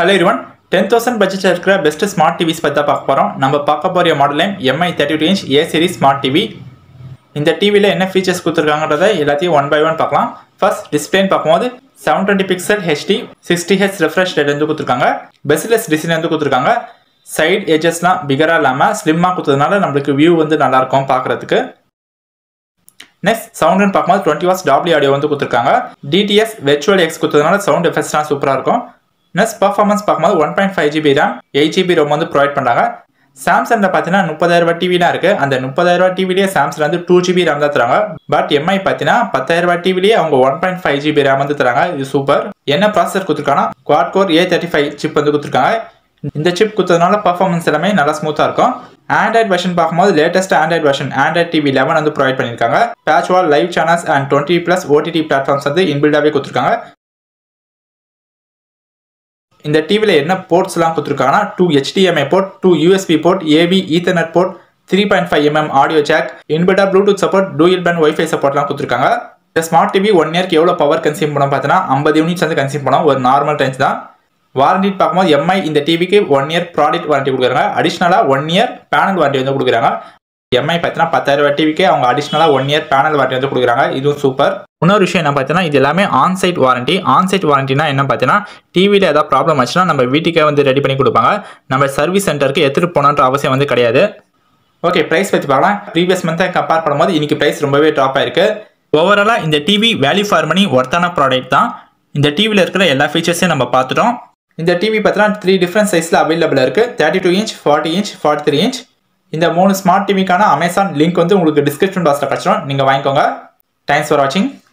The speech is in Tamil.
ஹலோ இருவன் டென் தௌசண்ட் பட்ஜெட்டில் இருக்கிற பெஸ்ட் ஸ்மார்ட் டிவிஸ் பற்றி தான் பார்க்க போகிறோம் நம்ம பார்க்க போகிற model name MI thirty two inch A series smart TV இந்த டிவியில் என்ன ஃபீச்சர்ஸ் கொடுத்துருக்காங்கன்றத எல்லாத்தையும் ஒன் பை ஒன் பார்க்கலாம் ஃபர்ஸ்ட் டிஸ்பிளேன்னு பார்க்கும்போது seven twenty pixel HD sixty H refresh rate வந்து கொடுத்துருக்காங்க பெஸ்ட்லெஸ் டிசைன் வந்து கொடுத்துருக்காங்க சைடு எஜஸ்லாம் பிகராக இல்லாமல் ஸ்லிம்மாக கொடுத்ததுனால நம்மளுக்கு வியூ வந்து நல்லாயிருக்கும் பார்க்குறதுக்கு நெக்ஸ்ட் சவுண்டுன்னு பார்க்கும்போது டுவெண்ட்டி வாட்ஸ் டபிள்யூ ஆடியோ வந்து கொடுத்துருக்காங்க டிடிஎஸ் வெர்ச்சுவல் எக்ஸ் கொடுத்ததுனால சவுண்ட் எஃபெக்ட்ஸ்லாம் சூப்பராக இருக்கும் நெக்ஸ்ட் பர்ஃபார்மன்ஸ் பார்க்கும்போது one point five GB RAM eight GB ROM வந்து ப்ரொவைட் பண்ணுறாங்க சாம்சங்கில் பார்த்தீங்கன்னா முப்பதாயிரம் ரூபாய் டிவிலாம் இருக்குது அந்த முப்பதாயிரம் ரூபாய் டிவிலேயே சாம்சங் வந்து டூ ஜிபி ரேம் தான் தராங்க பட் எம்ஐ பார்த்தீங்கன்னா பத்தாயிரம் ரூபாய் டிவிலேயே அவங்க one point five GB RAM வந்து தராங்க இது சூப்பர் என்ன ப்ராசஸர் கொடுத்துருக்காங்கன்னா quad core A thirty five chip வந்து கொடுத்துருக்காங்க இந்த சிப் கொடுத்ததுனால பர்ஃபார்மன்ஸ் எல்லாமே நல்லா ஸ்மூத்தாக இருக்கும் ஆண்ட்ராய்ட் வெர்ஷன் பார்க்கும்போது latest Android version Android TV eleven வந்து ப்ரொவைட் பண்ணியிருக்காங்க patch wall live channels and twenty plus OTT platforms வந்து இன்பில்டாகவே கொடுத்துருக்காங்க இந்த டிவியில் என்ன போர்ட்ஸ்லாம் கொடுத்துருக்காங்கன்னா two HDMI port two USB port AV ethernet port three point five MM audio jack இன்பில்டா Bluetooth support dual band WiFi சப்போர்ட்லாம் கொடுத்துருக்காங்க இந்த ஸ்மார்ட் டிவி ஒன் இயர்க்கு எவ்வளோ பவர் கன்சியூம் பண்ணோம் பார்த்தீங்கன்னா ஐம்பது யூனிட்ஸ் வந்து கன்சியூம் பண்ணோம் ஒரு நார்மல் டைம்ஸ் தான் வாரண்டி பார்க்கும்போது எம்ஐ இந்த டிவிக்கு ஒன் இயர் ப்ராடக்ட் வாரண்டி கொடுக்குறாங்க அடிஷ்னலாக ஒன் இயர் பேனல் வாரண்டி வந்து கொடுக்குறாங்க எம்ஐ பார்த்தீங்கன்னா பத்தாயிரம் ரூபாய் டிவிக்கு அவங்க அடிஷ்னலாக ஒன் இயர் பேனல் வாரண்டி வந்து கொடுக்குறாங்க இதுவும் சூப்பர் இன்னொரு விஷயம் என்ன பார்த்தீங்கன்னா இது எல்லாமே ஆன்சைட் வாரண்டி ஆன்சைட் வாரண்டினா என்ன பார்த்தீங்கன்னா டிவியில் ஏதாவது ப்ராப்ளம் ஆச்சுன்னா நம்ம வீட்டுக்கே வந்து ரெடி பண்ணி கொடுப்பாங்க நம்ம சர்வீஸ் சென்டருக்கு எடுத்துகிட்டு போகணுன்ற அவசியம் வந்து கிடையாது ஓகே ப்ரைஸ் பற்றி பார்க்கலாம் ப்ரீவியஸ் மந்த்தை கம்பேர் பண்ணும்போது இன்னைக்கு ப்ரைஸ் ரொம்பவே ட்ராப் ஆயிருக்கு ஓவராலாக இந்த டிவி வேல்யூ ஃபார் மணி ஒர்த்தான ப்ராடக்ட் தான் இந்த டிவியில் இருக்கிற எல்லா ஃபீச்சர்ஸையும் நம்ம பார்த்துட்டோம் இந்த டிவி பார்த்தீங்கன்னா த்ரீ டிஃப்ரெண்ட் சைஸில் அவைலபிள் இருக்குது thirty two inch forty inch forty three inch இந்த மூணு ஸ்மார்ட் டிவிக்கான அமேசான் லிங்க் வந்து உங்களுக்கு டிஸ்கிரிப்ஷன் பாக்ஸில் கிடச்சிடும் நீங்கள் வாங்கிக்கோங்க தேங்க்ஸ் ஃபார் வாட்சிங்